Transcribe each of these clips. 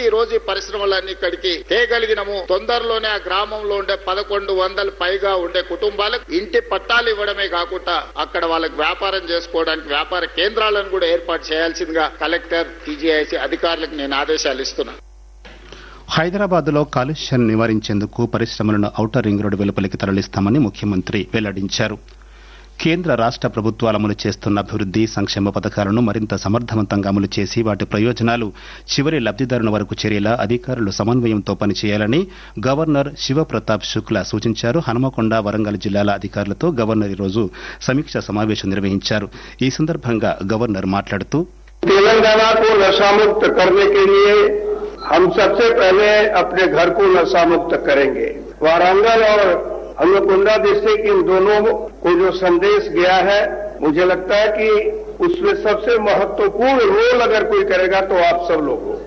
రోజు ఈ పరిశ్రమలన్నీ ఇక్కడికి తేగలిగినము తొందరలోనే ఆ గ్రామంలో ఉండే పదకొండు వందల పైగా ఉండే కుటుంబాలకు ఇంటి పట్టాలు ఇవ్వడమే కాకుండా అక్కడ వాళ్ళకి వ్యాపారం చేసుకోవడానికి వ్యాపార కేంద్రాలను కూడా ఏర్పాటు చేయాల్సిందిగా కలెక్టర్ టీజీఐసి అధికారులకు నేను ఆదేశాలు ఇస్తున్నా హైదరాబాద్లో కాలుష్యాన్ని నివారించేందుకు పరిశ్రమలను ఔటర్ రింగ్ రోడ్డు వెలుపలికి తరలిస్తామని ముఖ్యమంత్రి వెల్లడించారు కేంద్ర రాష్ట ప్రభుత్వాలు అమలు చేస్తున్న అభివృద్ది సంక్షేమ పథకాలను మరింత సమర్థవంతంగా అమలు చేసి వాటి ప్రయోజనాలు చివరి లబ్దిదారుని వరకు చేరేలా అధికారులు సమన్వయంతో పనిచేయాలని గవర్నర్ శివప్రతాప్ శుక్లా సూచించారు హనుమకొండ వరంగల్ జిల్లాల అధికారులతో గవర్నర్ ఈరోజు సమీక్ష సమావేశం నిర్వహించారు ఈ సందర్భంగా గవర్నర్ మాట్లాడుతూ तेलंगाना को नशा मुक्त करने के लिए हम सबसे पहले अपने घर को नशा मुक्त करेंगे वारंगल और हनुकुंडा डिस्ट्रिक्ट इन दोनों को जो संदेश गया है मुझे लगता है कि उसमें सबसे महत्वपूर्ण रोल अगर कोई करेगा तो आप सब लोग हो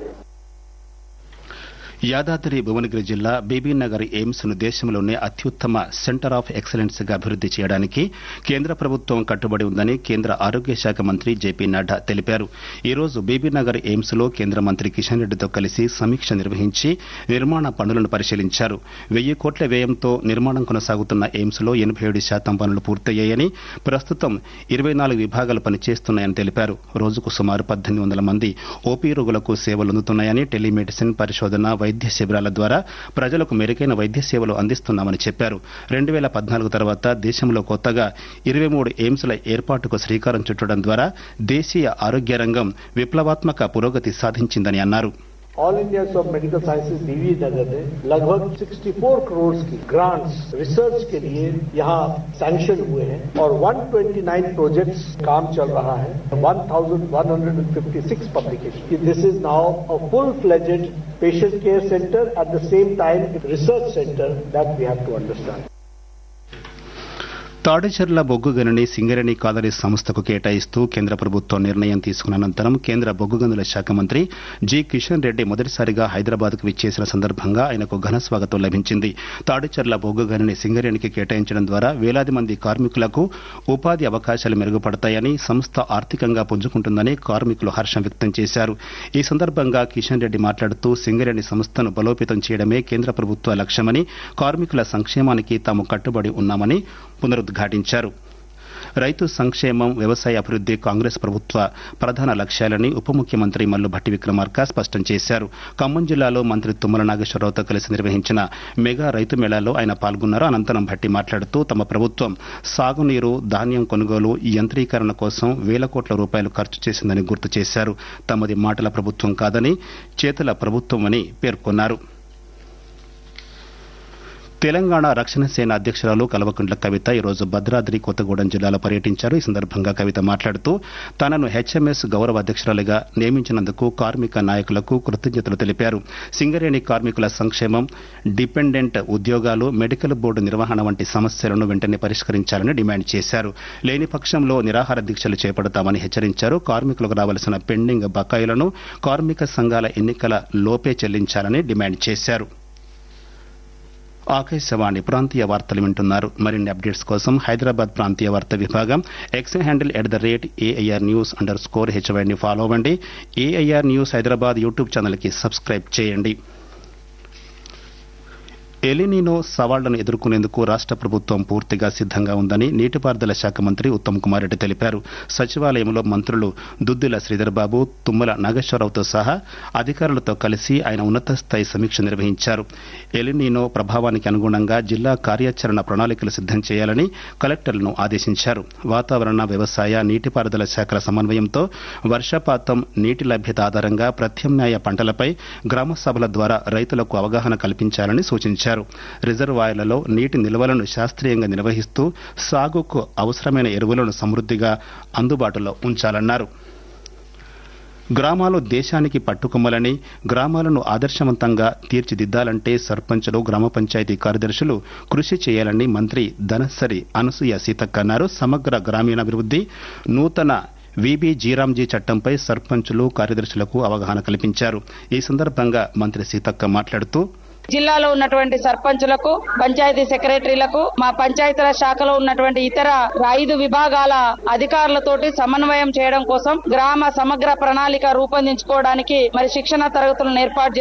యాదాద్రి భువనగిరి జిల్లా బీబీనగర్ ఎయిమ్స్ ను దేశంలోనే అత్యుత్తమ సెంటర్ ఆఫ్ ఎక్సలెన్స్ గా అభివృద్ది చేయడానికి కేంద్ర ప్రభుత్వం కట్టుబడి ఉందని కేంద్ర ఆరోగ్య శాఖ మంత్రి జేపీ నడ్డా తెలిపారు ఈ రోజు బీబీనగర్ ఎయిమ్స్ లో కేంద్ర మంత్రి కిషన్ రెడ్డితో కలిసి సమీక్ష నిర్వహించి నిర్మాణ పనులను పరిశీలించారు వెయ్యి కోట్ల వ్యయంతో నిర్మాణం కొనసాగుతున్న ఎయిమ్స్ లో ఎనబై ఏడు శాతం పనులు పూర్తయ్యాయని ప్రస్తుతం ఇరవై నాలుగు విభాగాలు పనిచేస్తున్నాయని తెలిపారు రోజుకు సుమారు పద్దెనిమిది వందల మంది ఓపీ రోగులకు సేవలు అందుతున్నాయని టెలిమెడిసిన్ పరిశోధన వైద్య శిబిరాల ద్వారా ప్రజలకు మెరుగైన వైద్య సేవలు అందిస్తున్నామని చెప్పారు రెండు వేల పద్నాలుగు తర్వాత దేశంలో కొత్తగా ఇరవై మూడు ఎయిమ్స్ల ఏర్పాటుకు శ్రీకారం చుట్టడం ద్వారా దేశీయ ఆరోగ్య రంగం విప్లవాత్మక పురోగతి సాధించిందని అన్నారు All India of medical sciences डीवी नगर ने लगभग 64 करोड़ की ग्रांट्स रिसर्च के लिए यहाँ सैंक्शन हुए हैं और 129 प्रोजेक्ट्स काम चल रहा है 1156 publication this is now a full fledged patient care centre at the same time research centre that we have to understand Tadicherla బొగ్గు గనిని సింగరేణి కాదరి సంస్థకు కేటాయిస్తూ కేంద్ర ప్రభుత్వం నిర్ణయం తీసుకున్న అనంతరం కేంద్ర బొగ్గు గనుల శాఖ మంత్రి జి కిషన్ రెడ్డి మొదటిసారిగా హైదరాబాద్ కు విచ్చేసిన సందర్భంగా ఆయనకు ఘన స్వాగతం లభించింది తాడిచెర్ల బొగ్గు గనిని సింగరేణికి కేటాయించడం ద్వారా వేలాది మంది కార్మికులకు ఉపాధి అవకాశాలు మెరుగుపడతాయని సంస్థ ఆర్థికంగా పుంజుకుంటుందని కార్మికులు హర్షం వ్యక్తం చేశారు ఈ సందర్భంగా కిషన్ రెడ్డి మాట్లాడుతూ సింగరేణి సంస్థను బలోపేతం చేయడమే కేంద్ర ప్రభుత్వ లక్ష్యమని కార్మికుల సంక్షేమానికి తాము కట్టుబడి ఉన్నామని పునరుద్ఘాటించారు రైతు సంక్షేమం వ్యవసాయ అభివృద్ది కాంగ్రెస్ ప్రభుత్వ ప్రధాన లక్ష్యాలని ఉప ముఖ్యమంత్రి మల్లు భట్టి విక్రమార్క స్పష్టం చేశారు ఖమ్మం జిల్లాలో మంత్రి తుమ్మల నాగేశ్వరరావుతో కలిసి నిర్వహించిన మెగా రైతు మేళాలో ఆయన పాల్గొన్నారు అనంతరం భట్టి మాట్లాడుతూ తమ ప్రభుత్వం సాగునీరు ధాన్యం కొనుగోలు యంత్రీకరణ కోసం వేల కోట్ల రూపాయలు ఖర్చు చేసిందని గుర్తు చేశారు తమది మాటల ప్రభుత్వం కాదని చేతుల ప్రభుత్వం అని పేర్కొన్నారు తెలంగాణ రక్షణ సేన అధ్యక్షురాలు కల్వకుంట్ల కవిత ఈరోజు భద్రాద్రి కొత్తగూడెం జిల్లాలో పర్యటించారు ఈ సందర్భంగా కవిత మాట్లాడుతూ తనను హెచ్ఎంఎస్ గౌరవ అధ్యక్షురాలిగా నియమించినందుకు కార్మిక నాయకులకు కృతజ్ఞతలు తెలిపారు సింగరేణి కార్మికుల సంక్షేమం డిపెండెంట్ ఉద్యోగాలు మెడికల్ బోర్డు నిర్వహణ వంటి సమస్యలను వెంటనే పరిష్కరించాలని డిమాండ్ చేశారు లేని పక్షంలో నిరాహార దీక్షలు చేపడతామని హెచ్చరించారు కార్మికులకు రావాల్సిన పెండింగ్ బకాయిలను కార్మిక సంఘాల ఎన్నికల లోపే చెల్లించాలని డిమాండ్ చేశారు ఆకాశవాణి ప్రాంతీయ వార్తలు వింటున్నారు మరిన్ని అప్డేట్స్ కోసం హైదరాబాద్ ప్రాంతీయ వార్తా విభాగం X handle at the rate AIR news underscore స్కోర్ హెచ్వైని ఫాలో అవ్వండి ఏఐఆర్ న్యూస్ హైదరాబాద్ యూట్యూబ్ ఛానల్కి సబ్స్క్రైబ్ చేయండి ఎలినినో సవాళ్లను ఎదుర్కొనేందుకు రాష్ట ప్రభుత్వం పూర్తిగా సిద్దంగా ఉందని నీటిపారుదల శాఖ మంత్రి ఉత్తమ్ కుమార్ రెడ్డి తెలిపారు సచివాలయంలో మంత్రులు దుద్దిల శ్రీధర్బాబు తుమ్మల నాగేశ్వరరావుతో సహా అధికారులతో కలిసి ఆయన ఉన్నత స్థాయి సమీక్ష నిర్వహించారు ఎలినినో ప్రభావానికి అనుగుణంగా జిల్లా కార్యాచరణ ప్రణాళికలు సిద్దం చేయాలని కలెక్టర్లను ఆదేశించారు వాతావరణ వ్యవసాయ నీటిపారుదల శాఖల సమన్వయంతో వర్షపాతం నీటి లభ్యత ఆధారంగా ప్రత్యామ్నాయ పంటలపై గ్రామ సభల ద్వారా రైతులకు అవగాహన కల్పించాలని సూచించారు రిజర్వాయర్లలో నీటి నిల్వలను శాస్త్రీయంగా నిర్వహిస్తూ సాగుకు అవసరమైన ఎరువులను సమృద్దిగా అందుబాటులో ఉంచాలన్నారు గ్రామాలు దేశానికి పట్టుకొమ్మలని గ్రామాలను ఆదర్శవంతంగా తీర్చిదిద్దాలంటే సర్పంచులు గ్రామ పంచాయతీ కార్యదర్శులు కృషి చేయాలని మంత్రి ధనసరి అనసూయ సీతక్క అన్నారు సమగ్ర గ్రామీణాభివృద్ది నూతన విబి జీరాంజీ చట్టంపై సర్పంచులు కార్యదర్శులకు అవగాహన కల్పించారు ఈ సందర్భంగా మంత్రి సీతక్క మాట్లాడుతూ జిల్లాలో ఉన్నటువంటి సర్పంచులకు పంచాయతీ సెక్రటరీలకు మా పంచాయతీరాజ్ శాఖలో ఉన్నటువంటి ఇతర ఐదు విభాగాల అధికారులతోటి సమన్వయం చేయడం కోసం గ్రామ సమగ్ర ప్రణాళిక రూపొందించుకోవడానికి మరి శిక్షణ తరగతులను ఏర్పాటు